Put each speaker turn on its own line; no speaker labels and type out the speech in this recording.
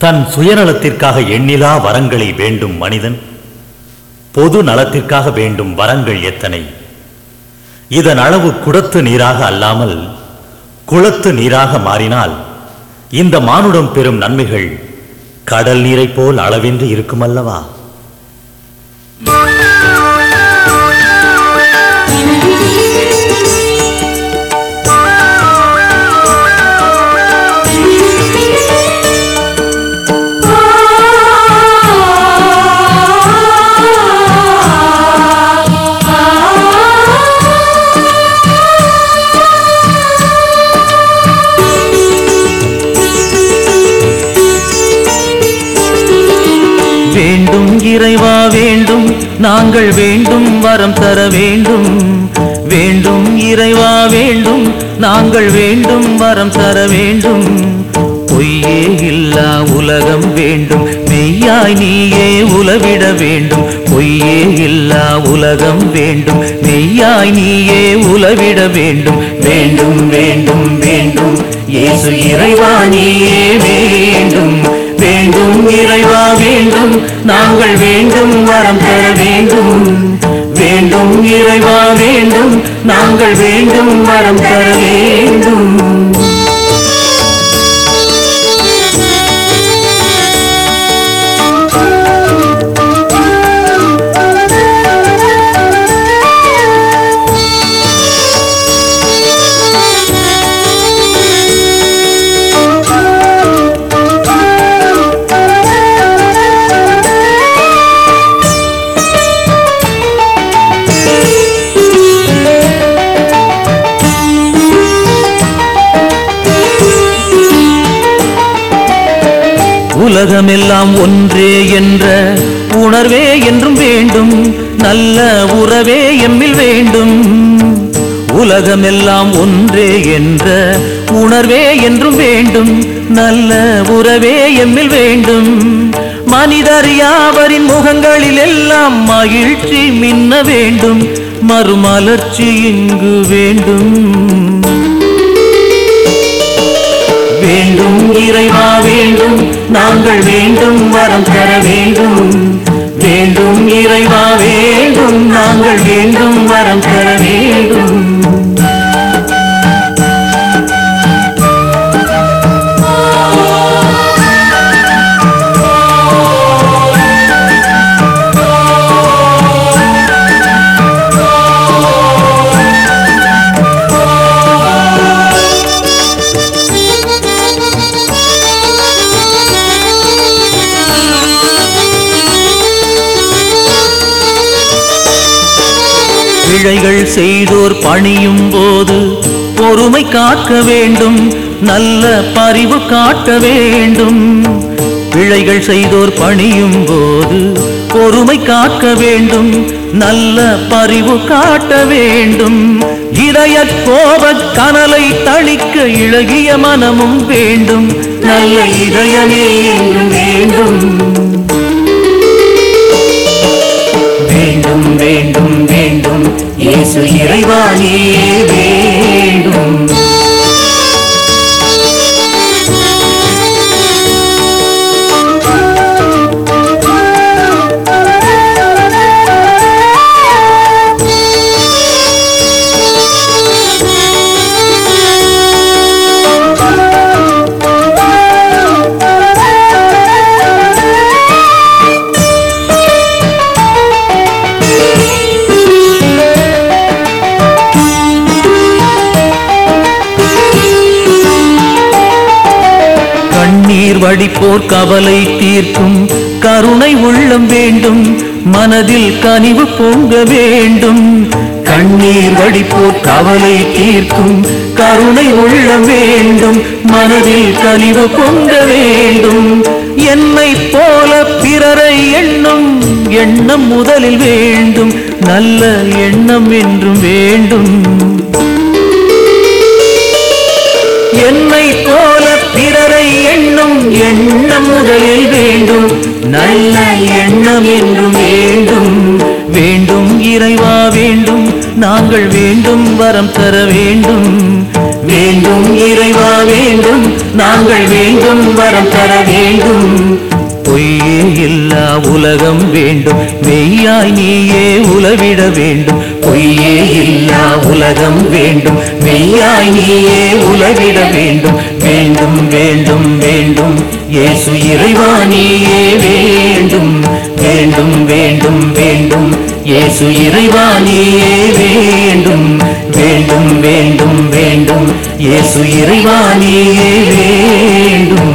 தன் சுயநலத்திற்காக எண்ணிலா வரங்களை வேண்டும் மனிதன் பொது நலத்திற்காக வேண்டும் வரங்கள் எத்தனை இதன் அளவு குடத்து நீராக அல்லாமல் குளத்து நீராக மாறினால் இந்த மானுடம் பெறும் நன்மைகள் கடல் நீரைப் போல் அளவின்றி இருக்குமல்லவா
வேண்டும் இறைவா வேண்டும் நாங்கள் வேண்டும் வரம் தர வேண்டும் வேண்டும் இறைவா வேண்டும் நாங்கள் வேண்டும் வரம் தர வேண்டும் பொய்யே இல்லா உலகம் வேண்டும் மெய்யாய் நீயே உலவிட வேண்டும் பொய்யே இல்லா உலகம் வேண்டும் மெய்யாய் நீயே உலவிட வேண்டும் வேண்டும் வேண்டும் வேண்டும் இயேசு இறைவா நீயே வேண்டும் வேண்டும் இறைவா வேண்டும் நாங்கள் வேண்டும் வரம் பெற வேண்டும் வேண்டும் இறைவா வேண்டும் நாங்கள் வேண்டும் வரம் பெற வேண்டும் உலகமெல்லாம் ஒன்றே என்ற உணர்வே என்றும் வேண்டும் நல்ல உறவே எம்மில் வேண்டும் உலகமெல்லாம் ஒன்றே என்ற உணர்வே என்றும் வேண்டும் நல்ல உறவே எம்மில் வேண்டும் மனிதர் யாவரின் முகங்களில் எல்லாம் மகிழ்ச்சி மின்ன வேண்டும் மறுமலர்ச்சி இங்கு வேண்டும் வேண்டும் இறைவா வேண்டும் நாங்கள் வேண்டும் வரம் தர வேண்டும் வேண்டும் இறைவா வேண்டும் நாங்கள் வேண்டும் வரம் தர வேண்டும் பிழைகள் செய்தோர் பணியும் போது பொறுமை காக்க வேண்டும் நல்ல பரிவு காட்ட வேண்டும் பிழைகள் செய்தோர் பணியும் போது பொறுமை காக்க வேண்டும் நல்ல பரிவு காட்ட வேண்டும் இதய கோப கனலை தணிக்க இழகிய மனமும் வேண்டும் நல்ல இதயமே என்றும் வேண்டும் வேண்டும் வேண்டும் வேண்டும் இயேசு இறைவானே வேண்டும் கண்ணீர் வடிப்போர் கவலை தீர்க்கும் கருணை உள்ளம் வேண்டும் மனதில் கனிவு பொங்க வேண்டும் கண்ணீர் வடிப்போர் கவலை தீர்க்கும் கருணை உள்ளம் வேண்டும் மனதில் கனிவு பொங்க வேண்டும் என்னை போல பிறரை எண்ணும் எண்ணம் முதலில் வேண்டும் நல்ல எண்ணம் என்றும் வேண்டும் என்னை போல பிறரை எண்ணும் எண்ணம் முதலில் வேண்டும் நல்ல எண்ணம் என்றும் வேண்டும் வேண்டும் இறைவா வேண்டும் நாங்கள் வேண்டும் வரம் தர வேண்டும் வேண்டும் இறைவா வேண்டும் நாங்கள் வேண்டும் வரம் தர வேண்டும் பொய்யே இல்லா உலகம் வேண்டும் மெய்யாய் நீயே உலவிட வேண்டும் பொய்யே இல்லா உலகம் வேண்டும் மெய்யாய் நீயே உலவிட வேண்டும் வேண்டும் வேண்டும் வேண்டும் இயேசு இறைவா நீயே வேண்டும் வேண்டும் வேண்டும் வேண்டும் இயேசு இறைவா நீயே வேண்டும் வேண்டும் வேண்டும் வேண்டும் இயேசு இறைவா நீயே வேண்டும்